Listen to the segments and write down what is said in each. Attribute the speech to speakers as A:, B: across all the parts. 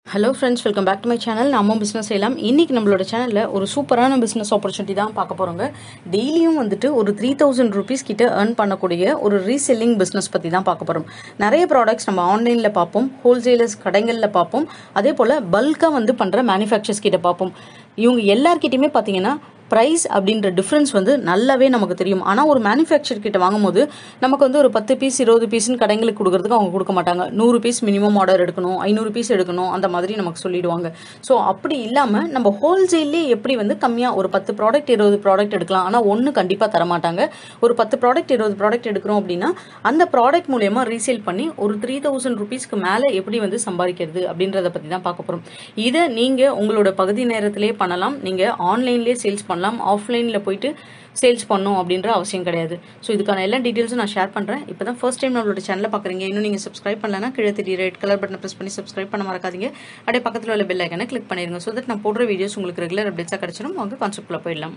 A: hello friends welcome back to my channel நம்ம business செய்யலாம் இன்னைக்கு நம்மளோட சேனலில் ஒரு சூப்பரான பிஸ்னஸ் ஆப்பர்ச்சுனிட்டி தான் பார்க்க போகிறோங்க டெய்லியும் வந்துட்டு ஒரு த்ரீ தௌசண்ட் ருபீஸ் கிட்ட ஏர்ன் பண்ணக்கூடிய ஒரு ரீசெல்லிங் பிஸ்னஸ் பற்றி தான் பார்க்க போகிறோம் நிறைய ப்ராடக்ட்ஸ் நம்ம ஆன்லைனில் பார்ப்போம் ஹோல்சேலர்ஸ் கடைகளில் பார்ப்போம் அதே போல் பல்காக வந்து பண்ணுற மேனுஃபேக்சர்ஸ் கிட்ட பார்ப்போம் இவங்க எல்லார்கிட்டையுமே பார்த்தீங்கன்னா ப்ரைஸ் அப்படின்ற டிஃப்ரென்ஸ் வந்து நல்லாவே நமக்கு தெரியும் ஆனால் ஒரு மேனுஃபேக்சர் கிட்ட வாங்கும்போது நமக்கு வந்து ஒரு பத்து பீஸ் இருபது பீஸ்னு கடைங்களுக்கு கொடுக்கறதுக்கு அவங்க கொடுக்க மாட்டாங்க நூறு பீஸ் மினிமம் ஆர்டர் எடுக்கணும் ஐநூறு பீஸ் எடுக்கணும் அந்த மாதிரி நமக்கு சொல்லிடுவாங்க ஸோ அப்படி இல்லாமல் நம்ம ஹோல்சேல்லே எப்படி வந்து கம்மியாக ஒரு பத்து ப்ராடக்ட் இருபது ப்ராடக்ட் எடுக்கலாம் ஆனால் ஒன்று கண்டிப்பாக தரமாட்டாங்க ஒரு பத்து ப்ராடக்ட் இருபது ப்ராடக்ட் எடுக்கிறோம் அப்படின்னா அந்த ப்ராடக்ட் மூலயமா ரீசேல் பண்ணி ஒரு த்ரீ தௌசண்ட் ருபீஸ்க்கு மேலே எப்படி வந்து சம்பாதிக்கிறது அப்படின்றத பற்றி தான் பார்க்க போகிறோம் இதை நீங்கள் உங்களோட பகுதி நேரத்திலே பண்ணலாம் நீங்கள் ஆன்லைன்லேயே சேல்ஸ் பண்ணலாம் ஆஃப்லைனில் போயிட்டு சேல்ஸ் பண்ணும் அப்படின்ற அவசியம் கிடையாது ஸோ இதுக்கான எல்லா டீட்டெயில்ஸும் நான் ஷேர் பண்ணுறேன் இப்போ தான் ஃபர்ஸ்ட் டைம் நம்மளோட சேனலை பார்க்குறீங்க இன்னும் நீங்கள் சப்ஸ்கிரைப் பண்ணலன்னா கீழே தெரிய ரெட் கலர் பட்டனை ப்ரெஸ் பண்ணி சப்ஸ்கிரைப் பண்ண மறக்காதீங்க அப்படியே பக்கத்தில் உள்ள பெல் ஐக்கனை கிளிக் பண்ணிடுங்க ஸோ தட் நான் போடுற வீடியோஸ் உங்களுக்கு ரெகுலர் அப்டேட்ஸாக கிடச்சிடும் வாங்க கான்செப்ட்டில் போயிடலாம்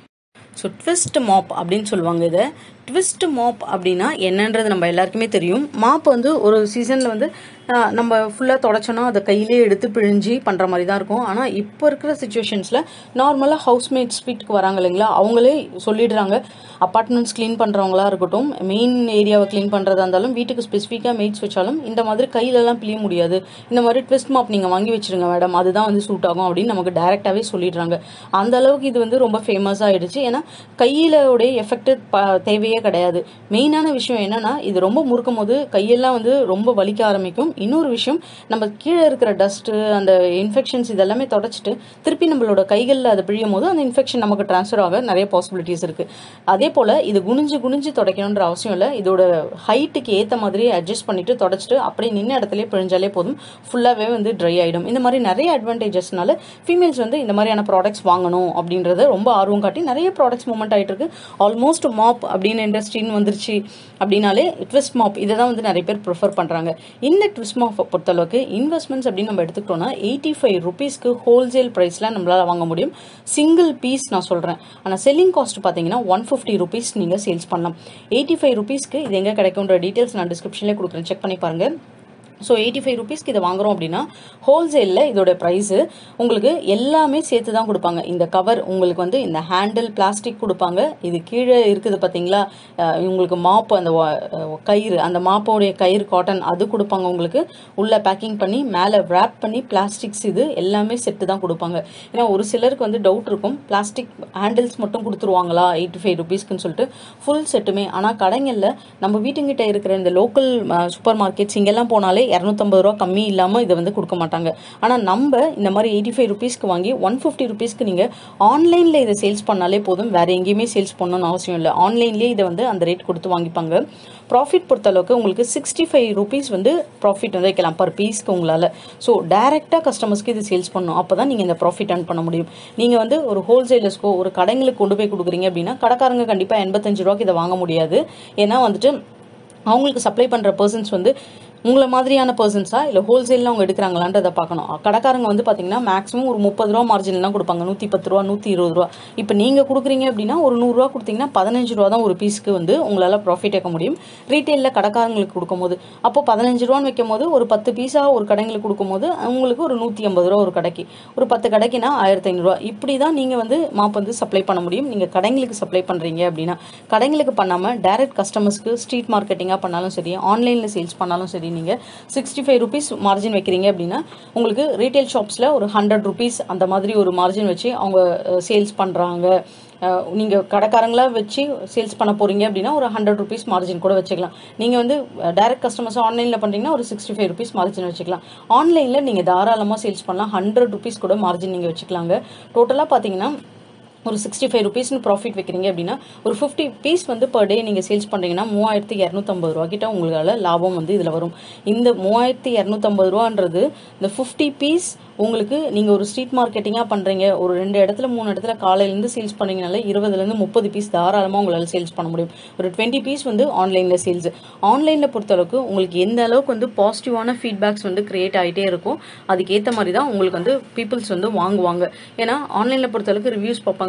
A: ஸோ ட்விஸ்ட் மாப் அப்படின்னு சொல்லுவாங்க இதை ட்விஸ்ட் மாப் அப்படின்னா என்னன்றது நம்ம எல்லாருக்குமே தெரியும் மாப் வந்து ஒரு சீசனில் வந்து ஆஹ், நம்ம ஃபுல்லாக தொடச்சோன்னா அதை கையிலே எடுத்து பிழிஞ்சு பண்ணுற மாதிரி தான் இருக்கும் ஆனால் இப்போ இருக்கிற சுச்சுவேஷன்ஸில் நார்மலாக ஹவுஸ்மேட்ஸ் வீட்டுக்கு வராங்க இல்லைங்களா அவங்களே சொல்லிடுறாங்க அப்பார்ட்மெண்ட்ஸ் க்ளீன் பண்ணுறவங்களா இருக்கட்டும் மெயின் ஏரியாவை க்ளீன் பண்ணுறதா இருந்தாலும் வீட்டுக்கு ஸ்பெசிஃபிக்காக மெய்ட்ஸ் வச்சாலும் இந்த மாதிரி கையிலலாம் பிழிய முடியாது இந்த மாதிரி ட்விஸ்ட் மாப் நீங்கள் வாங்கி வச்சிருங்க மேடம் அதுதான் வந்து சூட் ஆகும் அப்படின்னு நமக்கு டேரெக்டாகவே சொல்லிடுறாங்க அந்த அளவுக்கு இது வந்து ரொம்ப ஃபேமஸ் ஆயிடுச்சு ஏன்னா கையில உடைய எஃபெக்ட் தேவையே கிடையாது மெயினான விஷயம் என்னன்னா இது ரொம்ப முறுக்கும் போது கையெல்லாம் வந்து ரொம்ப வலிக்க ஆரம்பிக்கும் இன்னொரு விஷயம் நம்ம கீழே இருக்கிற டஸ்ட் அந்த இன்ஃபெக்ஷன்ஸ் இதெல்லாமே தொடச்சிட்டு திருப்பி நம்மளோட கைகளில் அதை பிழியும் போது அந்த இன்ஃபெக்ஷன் நமக்கு ட்ரான்ஸ்ஃபர் ஆக நிறைய பாசிபிலிட்டிஸ் இருக்கு அதே போல இது குனிஞ்சு குனிஞ்சு துடைக்கணுன்ற அவசியம் இல்லை இதோட ஹைட்டுக்கு ஏற்ற மாதிரி அட்ஜஸ்ட் பண்ணிட்டு தொடச்சிட்டு அப்படியே நின்ன இடத்துல பிழிஞ்சாலே போதும் ஃபுல்லாகவே வந்து ட்ரை ஆயிடும் இந்த மாதிரி நிறைய அட்வான்டேஜஸ்னால ஃபீமேல்ஸ் வந்து இந்த மாதிரியான ப்ராடக்ட்ஸ் வாங்கணும் அப்படின்றத ரொம்ப ஆர்வம் காட்டி நிறைய ப்ராடக்ட்ஸ் மூவ்மெண்ட் ஆயிட்டு இருக்கு ஆல்மோஸ்ட் மாப் அப்படின்னு இண்டஸ்ட்ரின்னு வந்துருச்சு அப்படின்னாலே ட்விஸ்ட் மாப் இதை தான் வந்து நிறைய பேர் ப்ரிஃபர் பண்றாங்க இந்த ட்விஸ்ட் மாப் பொறுத்தளவுக்கு இன்வெஸ்ட்மெண்ட்ஸ் அப்படின்னு நம்ம எடுத்துக்கிட்டோம்னா எயிட்டி ஃபைவ் ருபீஸ்க்கு ஹோல்சேல் ப்ரைஸ்ல நம்மளால வாங்க முடியும் சிங்கிள் பீஸ் நான் சொல்றேன் ஆனால் செல்லிங் காஸ்ட் பார்த்தீங்கன்னா ஒன் ஃபிஃப்டி ருபீஸ் நீங்க சேல்ஸ் பண்ணலாம் எயிட்டி ஃபைவ் ருபீஸ்க்கு இது எங்க கிடைக்கும்ன்ற டீட்டெயில்ஸ் நான் டிஸ்கிரிப்ஷன்லேயே கொடுக்குறேன் செக் பண்ணி பாருங்க ஸோ எயிட்டி ஃபைவ் ருபீஸ்க்கு இதை வாங்குறோம் அப்படின்னா ஹோல்சேலில் இதோட ப்ரைஸு உங்களுக்கு எல்லாமே சேர்த்து தான் கொடுப்பாங்க இந்த கவர் உங்களுக்கு வந்து இந்த ஹேண்டில் பிளாஸ்டிக் கொடுப்பாங்க இது கீழே இருக்குது பார்த்தீங்களா அஹ் உங்களுக்கு மாப்பு அந்த வ- அஹ் கயிறு அந்த மாப்போடைய கயிறு காட்டன் அது கொடுப்பாங்க உங்களுக்கு உள்ள பேக்கிங் பண்ணி மேலே wrap பண்ணி பிளாஸ்டிக்ஸ் இது எல்லாமே செட்டு தான் கொடுப்பாங்க ஏன்னா ஒரு சிலருக்கு வந்து டவுட் இருக்கும் பிளாஸ்டிக் ஹேண்டில்ஸ் மட்டும் கொடுத்துருவாங்களா எயிட்டி ஃபைவ் ருபீஸ்க்குன்னு சொல்லிட்டு ஃபுல் செட்டுமே ஆனால் கடைங்களில் நம்ம வீட்டுங்கிட்ட இருக்கிற இந்த லோக்கல் சூப்பர் மார்க்கெட்ஸ் இங்கெல்லாம் போனாலே இரநூத்தம்பது ரூபா கம்மி இல்லாமல் இதை வந்து கொடுக்க மாட்டாங்க ஆனால் நம்ம இந்த மாதிரி எயிட்டி ஃபைவ் ருபீஸ்க்கு வாங்கி ஒன் ஃபிஃப்டி ருபீஸ்க்கு நீங்கள் ஆன்லைனில் இதை சேல்ஸ் பண்ணாலே போதும் வேற எங்கேயுமே சேல்ஸ் பண்ணணும்னு அவசியம் இல்லை ஆன்லைன்லேயே இதை வந்து அந்த ரேட் கொடுத்து வாங்கிப்பாங்க ப்ராஃபிட் பொறுத்தளவுக்கு உங்களுக்கு சிக்ஸ்டி ஃபைவ் ருபீஸ் வந்து ப்ராஃபிட் வந்து வைக்கலாம் பர் பீஸ்க்கு உங்களால் ஸோ டேரெக்டாக கஸ்டமர்ஸ்க்கு இது சேல்ஸ் பண்ணணும் அப்போ தான் நீங்கள் இந்த ப்ராஃபிட் earn பண்ண முடியும் நீங்கள் வந்து ஒரு ஹோல்சேலர்ஸ்க்கோ ஒரு கடைங்களுக்கு கொண்டு போய் கொடுக்குறீங்க அப்படின்னா கடைக்காரங்க கண்டிப்பாக எண்பத்தஞ்சு ரூபாய்க்கு இதை வாங்க முடியாது ஏன்னா வந்துட்டு அவங்களுக்கு சப்ளை பண்ணுற பர்சன்ஸ் வந்து உங்களை மாதிரியான பர்சன்ஸா இல்லை ஹோல்சேலில் அவங்க எடுக்கிறாங்களான்றதை பார்க்கணும் கடைக்காரங்க வந்து பார்த்தீங்கன்னா மேக்ஸிமம் ஒரு முப்பது ரூபா மார்ஜின் தான் கொடுப்பாங்க நூற்றி பத்து ரூபா நூற்றி இருபது ரூபா இப்போ நீங்கள் கொடுக்குறீங்க அப்படின்னா ஒரு நூறுரூவா கொடுத்தீங்கன்னா பதினஞ்சு ரூபா தான் ஒரு பீஸ்க்கு வந்து உங்களால் ப்ராஃபிட் எடுக்க முடியும் ரீட்டெயிலில் கடைக்காரங்களுக்கு கொடுக்கும்போது அப்போ பதினஞ்சு ரூபான்னு வைக்கும் போது ஒரு பத்து பீஸாக ஒரு கடைங்களுக்கு கொடுக்கும்போது உங்களுக்கு ஒரு நூற்றி ஐம்பது ரூபா ஒரு கடைக்கு ஒரு பத்து கடைக்குனா ஆயிரத்தி ஐநூறுரூவா இப்படி தான் நீங்கள் வந்து மாப் வந்து சப்ளை பண்ண முடியும் நீங்கள் கடைங்களுக்கு சப்ளை பண்ணுறீங்க அப்படின்னா கடைங்களுக்கு பண்ணாமல் டைரக்ட் கஸ்டமர்ஸ்க்கு ஸ்ட்ரீட் மார்க்கெட்டிங்காக பண்ணாலும் சரி ஆன்லைனில் சேல்ஸ் பண்ணாலும் சரி நீங்கள் சிக்ஸ்டி ஃபைவ் ருபீஸ் மார்ஜின் வைக்கிறீங்க அப்படின்னா உங்களுக்கு ரீட்டைல் ஷாப்ஸில் ஒரு ஹண்ட்ரட் ருபீஸ் அந்த மாதிரி ஒரு மார்ஜின் வச்சு அவங்க சேல்ஸ் பண்ணுறாங்க நீங்கள் கடைக்காரங்களா வச்சு சேல்ஸ் பண்ண போறீங்க அப்படின்னா ஒரு ஹண்ட்ரட் ருபீஸ் மார்ஜின் கூட வச்சுக்கலாம் நீங்கள் வந்து டைரக்ட் கஸ்டமர்ஸ் ஆன்லைனில் பண்ணுறீங்கன்னா ஒரு சிக்ஸ்டி ஃபைவ் ருபீஸ் மார்ஜின் வச்சுக்கலாம் ஆன்லைனில் நீங்கள் தாராளமாக சேல்ஸ் பண்ணலாம் ஹண்ட்ரட் ருபீஸ் கூட மார்ஜின் நீங்கள் வச்சுக்கலாங்க டோட்டலாக பார்த்தீங்கன்னா ஒரு சிக்ஸ்டி ஃபைவ் ருபீஸ்னு ப்ராஃபிட் வைக்கிறீங்க அப்படின்னா ஒரு ஃபிஃப்டி பீஸ் வந்து பர் டே நீங்கள் சேல்ஸ் பண்ணுறீங்கன்னா மூவாயிரத்தி இரநூத்தம்பது ரூபா கிட்ட உங்களால் லாபம் வந்து இதில் வரும் இந்த மூவாயிரத்தி இரநூத்தம்பது ரூபான்றது இந்த ஃபிஃப்டி பீஸ் உங்களுக்கு நீங்கள் ஒரு ஸ்ட்ரீட் மார்க்கெட்டிங்காக பண்ணுறீங்க ஒரு ரெண்டு இடத்துல மூணு இடத்துல காலையிலேருந்து சேல்ஸ் பண்ணீங்கனால இருபதுலேருந்து முப்பது பீஸ் தாராளமாக உங்களால் சேல்ஸ் பண்ண முடியும் ஒரு டுவெண்ட்டி பீஸ் வந்து ஆன்லைனில் சேல்ஸ் ஆன்லைனில் பொறுத்தளவுக்கு உங்களுக்கு எந்த அளவுக்கு வந்து பாசிட்டிவான ஃபீட்பேக்ஸ் வந்து கிரியேட் ஆகிட்டே இருக்கும் அதுக்கேற்ற மாதிரி தான் உங்களுக்கு வந்து பீப்புள்ஸ் வந்து வாங்குவாங்க ஏன்னா ஆன்லைனில் பொறுத்தளவுக்கு ரிவ்யூஸ் பார்ப்பாங்க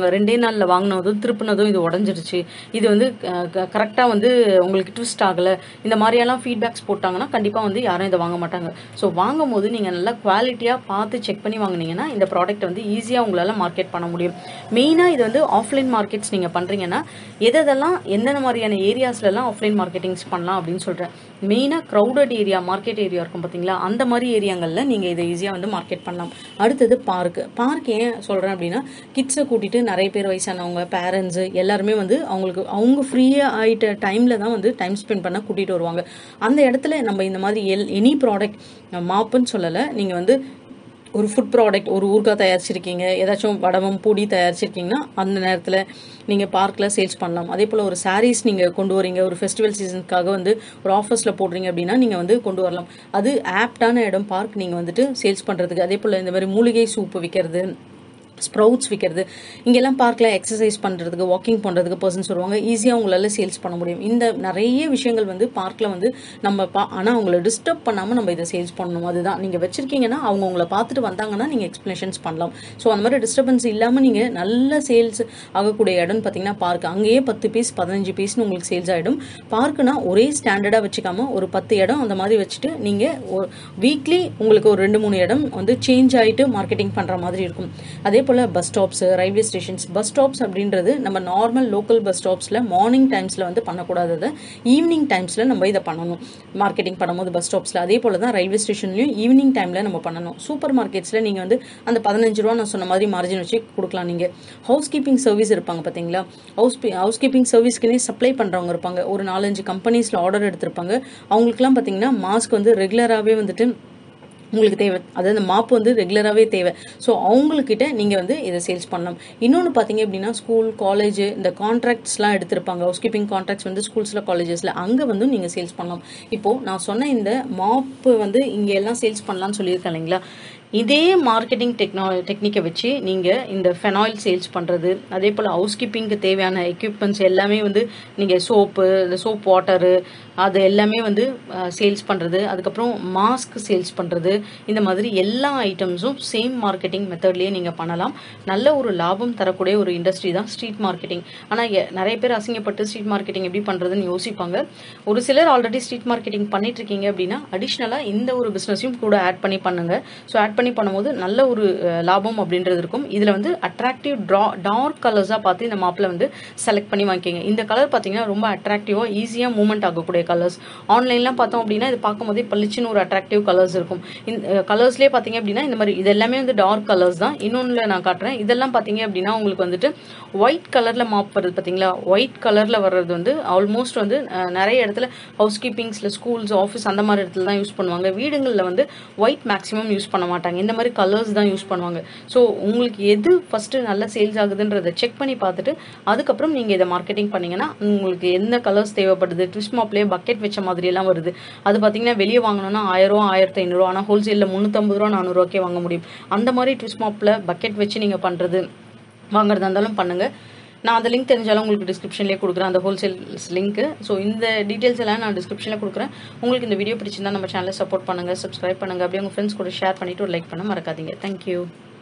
A: சொல்லுவாங்க ரெண்டே நாளில் வாங்கினதும் திருப்பினதும் இது உடஞ்சிருச்சு இது வந்து கரெக்டாக வந்து உங்களுக்கு ட்விஸ்ட் ஆகலை இந்த மாதிரியெல்லாம் ஃபீட்பேக்ஸ் போட்டாங்கன்னா கண்டிப்பாக வந்து யாரும் இதை வாங்க மாட்டாங்க ஸோ வாங்கும் போது நீங்கள் நல்லா குவாலிட்டியாக பார்த்து செக் பண்ணி வாங்குனீங்கன்னா இந்த ப்ராடக்ட் வந்து ஈஸியாக உங்களால் மார்க்கெட் பண்ண முடியும் மெயினாக இது வந்து ஆஃப்லைன் மார்க்கெட்ஸ் நீங்கள் பண்ணுறீங்கன்னா எதெல்லாம் எந்தெந்த மாதிரியான ஏரியாஸ்லலாம் ஆஃப்லைன் மார்க்கெட்டிங்ஸ் பண்ணலாம் அப்படின்னு சொல்கிறேன் மெயினாக க்ரௌடட் ஏரியா மார்க்கெட் ஏரியா இருக்கும் பார்த்தீங்களா அந்த மாதிரி ஏரியாங்களில் நீங்கள் இதை ஈஸியாக வந்து மார்க்கெட் பண்ணலாம் அடுத்தது பார்க்கு பார்க் ஏன் சொல்கிறேன் அப்படின்னா கிட்ஸை கூட்டிகிட்டு நிறைய பேர் வயசானவங்க பேரண்ட்ஸு எல்லாருமே வந்து அவங்களுக்கு அவங்க ஃப்ரீயாக ஆகிட்ட டைமில் தான் வந்து டைம் ஸ்பெண்ட் பண்ண கூட்டிகிட்டு வருவாங்க அந்த இடத்துல நம்ம இந்த மாதிரி எல் எனி ப்ராடக்ட் மாப்புன்னு சொல்லலை நீங்கள் வந்து ஒரு ஃபுட் ப்ராடக்ட் ஒரு ஊறுகாய் தயாரிச்சிருக்கீங்க ஏதாச்சும் வடமம் பொடி தயாரிச்சிருக்கீங்கன்னா அந்த நேரத்தில் நீங்கள் பார்க்கில் சேல்ஸ் பண்ணலாம் அதே போல் ஒரு சாரீஸ் நீங்கள் கொண்டு வரீங்க ஒரு ஃபெஸ்டிவல் சீசனுக்காக வந்து ஒரு ஆஃபர்ஸில் போடுறீங்க அப்படின்னா நீங்கள் வந்து கொண்டு வரலாம் அது ஆப்டான இடம் பார்க் நீங்கள் வந்துட்டு சேல்ஸ் பண்ணுறதுக்கு அதே போல் இந்த மாதிரி மூலிகை சூப்பு விற்கிறது ஸ்ப்ரவுட்ஸ் விற்கிறது இங்கெல்லாம் பார்க்கில் எக்ஸசைஸ் பண்ணுறதுக்கு வாக்கிங் பண்ணுறதுக்கு பர்சன்ஸ் வருவாங்க ஈஸியாக உங்களால் சேல்ஸ் பண்ண முடியும் இந்த நிறைய விஷயங்கள் வந்து பார்க்கில் வந்து நம்ம பா ஆனால் அவங்கள டிஸ்டர்ப் பண்ணாமல் நம்ம இதை சேல்ஸ் பண்ணணும் அதுதான் நீங்கள் வச்சுருக்கீங்கன்னா அவங்க உங்களை பார்த்துட்டு வந்தாங்கன்னா நீங்கள் எக்ஸ்ப்ளனேஷன்ஸ் பண்ணலாம் ஸோ அந்த மாதிரி டிஸ்டர்பன்ஸ் இல்லாமல் நீங்கள் நல்ல சேல்ஸ் ஆகக்கூடிய இடம்னு பார்த்தீங்கன்னா பார்க் அங்கேயே பத்து பீஸ் பதினஞ்சு பீஸ்னு உங்களுக்கு சேல்ஸ் ஆகிடும் பார்க்குனா ஒரே ஸ்டாண்டர்டாக வச்சுக்காம ஒரு பத்து இடம் அந்த மாதிரி வச்சுட்டு நீங்கள் வீக்லி உங்களுக்கு ஒரு ரெண்டு மூணு இடம் வந்து சேஞ்ச் ஆகிட்டு மார்க்கெட்டிங் பண்ணுற மாதிரி இருக்கும் அதே போல் bus stops railway stations bus stops அப்படின்றது நம்ம நார்மல் லோக்கல் பஸ் ஸ்டாப்ஸில் மார்னிங் டைம்ஸில் வந்து பண்ணக்கூடாததை ஈவினிங் டைம்ஸில் நம்ம இதை பண்ணணும் மார்க்கெட்டிங் பண்ணும்போது பஸ் ஸ்டாப்ஸில் அதே போல் தான் ரயில்வே ஸ்டேஷன்லையும் ஈவினிங் டைமில் நம்ம பண்ணணும் சூப்பர் மார்க்கெட்ஸில் நீங்கள் வந்து அந்த பதினஞ்சு ரூபா நான் சொன்ன மாதிரி மார்ஜின் வச்சு கொடுக்கலாம் நீங்கள் ஹவுஸ் கீப்பிங் சர்வீஸ் இருப்பாங்க பார்த்தீங்களா ஹவுஸ் ஹவுஸ் கீப்பிங் சர்வீஸ்க்குனே சப்ளை பண்ணுறவங்க இருப்பாங்க ஒரு நாலஞ்சு கம்பெனிஸில் ஆர்டர் எடுத்திருப்பாங்க அவங்களுக்குலாம் பார்த்தீங்கன்னா மாஸ்க் வந்து ரெகுலராகவே வந்துட்டு உங்களுக்கு தேவை அதாவது அந்த மாப்பு வந்து ரெகுலராகவே தேவை ஸோ அவங்கக்கிட்ட நீங்கள் வந்து இதை சேல்ஸ் பண்ணலாம் இன்னொன்று பார்த்தீங்க அப்படின்னா ஸ்கூல் காலேஜ் இந்த கான்ட்ராக்ட்ஸ்லாம் எடுத்திருப்பாங்க ஹவுஸ் கீப்பிங் கான்ட்ராக்ட்ஸ் வந்து ஸ்கூல்ஸில் காலேஜஸில் அங்கே வந்து நீங்கள் சேல்ஸ் பண்ணலாம் இப்போது நான் சொன்ன இந்த மாப்பு வந்து இங்கே எல்லாம் சேல்ஸ் பண்ணலாம்னு சொல்லியிருக்கேன் இல்லைங்களா இதே மார்க்கெட்டிங் டெக்னா டெக்னிக்கை வச்சு நீங்கள் இந்த ஃபெனாயில் சேல்ஸ் பண்ணுறது அதே போல் ஹவுஸ் கீப்பிங்க்கு தேவையான எக்யூப்மெண்ட்ஸ் எல்லாமே வந்து நீங்கள் சோப்பு இந்த சோப் வாட்டரு அது எல்லாமே வந்து சேல்ஸ் பண்ணுறது அதுக்கப்புறம் மாஸ்க் சேல்ஸ் பண்ணுறது இந்த மாதிரி எல்லா ஐட்டம்ஸும் சேம் மார்க்கெட்டிங் மெத்தட்லேயே நீங்கள் பண்ணலாம் நல்ல ஒரு லாபம் தரக்கூடிய ஒரு இண்டஸ்ட்ரி தான் ஸ்ட்ரீட் மார்க்கெட்டிங் ஆனால் நிறைய பேர் அசிங்கப்பட்டு ஸ்ட்ரீட் மார்க்கெட்டிங் எப்படி பண்ணுறதுன்னு யோசிப்பாங்க ஒரு சிலர் ஆல்ரெடி ஸ்ட்ரீட் மார்க்கெட்டிங் பண்ணிட்டு இருக்கீங்க அப்படின்னா அடிஷ்னலாக இந்த ஒரு பிஸ்னஸையும் கூட ஆட் பண்ணி பண்ணுங்க ஸோ ஆட் பண்ணி பண்ணும்போது நல்ல ஒரு லாபம் அப்படின்றது இருக்கும் இதில் வந்து அட்ராக்டிவ் ட்ரா டார்க் கலர்ஸாக பார்த்து இந்த மாப்பில் வந்து செலக்ட் பண்ணி வாங்கிக்கிங்க இந்த கலர் பார்த்தீங்கன்னா ரொம்ப அட்ராக்டிவாக ஈஸியாக மூவ்மெண்ட் ஆகக்கூடிய கலர்ஸ் ஆன்லைன்லாம் பார்த்தோம் அப்படின்னா இது பார்க்கும்போதே பளிச்சுன்னு ஒரு அட்ராக்டிவ் கலர்ஸ் இருக்கும் இந்த கலர்ஸ்லேயே பார்த்தீங்க அப்படின்னா இந்த மாதிரி இது எல்லாமே வந்து டார்க் கலர்ஸ் தான் இன்னொன்றில் நான் காட்டுறேன் இதெல்லாம் பார்த்தீங்க அப்படின்னா உங்களுக்கு வந்துட்டு ஒயிட் கலரில் மாப் வருது பார்த்தீங்களா ஒயிட் கலரில் வர்றது வந்து ஆல்மோஸ்ட் வந்து நிறைய இடத்துல ஹவுஸ் கீப்பிங்ஸில் ஸ்கூல்ஸ் ஆஃபீஸ் அந்த மாதிரி இடத்துல தான் யூஸ் பண்ணுவாங்க வீடுகளில் வந்து ஒயிட் மேக்ஸிமம் யூஸ் பண்ண மாட்டாங்க இந்த மாதிரி கலர்ஸ் தான் யூஸ் பண்ணுவாங்க ஸோ உங்களுக்கு எது ஃபஸ்ட்டு நல்லா சேல்ஸ் ஆகுதுன்றதை செக் பண்ணி பார்த்துட்டு அதுக்கப்புறம் நீங்கள் இதை மார்க்கெட்டிங் பண்ணீங்கன்னா உங்களுக்கு எந்த கலர்ஸ் தேவைப்படுது ட்விஸ்ட் மாப்லேயே பக்கெட் வச்ச மாதிரியெல்லாம் வருது அது பார்த்தீங்கன்னா வெளியே வாங்கணும்னா ஆயிரம் ஆயிரத்தி ஐநூறுரூவா ஆனால் ஹோல்சேலில் முந்நூற்றம்பது ரூபா நானூறுவாக்கே வாங்க முடியும் அந்த மாதிரி ட்விஸ்ட் மாப்பில் பக்கெட் வச்சு நீங்கள் பண்ணுறது வாங்குறதா இருந்தாலும் பண்ணுங்கள் நான் அந்த லிங்க் தெரிஞ்சாலும் உங்களுக்கு டிஸ்கிரிப்ஷன்லேயே கொடுக்குறேன் அந்த ஹோல்சேல்ஸ் லிங்க்கு ஸோ இந்த டீட்டெயில்ஸ் எல்லாம் நான் டிஸ்கிரிப்ஷனில் கொடுக்குறேன் உங்களுக்கு இந்த வீடியோ பிடிச்சிருந்தா நம்ம சேனலை சப்போர்ட் பண்ணுங்கள் சப்ஸ்கிரைப் பண்ணுங்கள் அப்படியே உங்கள் ஃப்ரெண்ட்ஸ் கூட ஷேர் பண்ணிவிட்டு ஒரு லைக் பண்ண மறக்காதீங்க தேங்க்யூ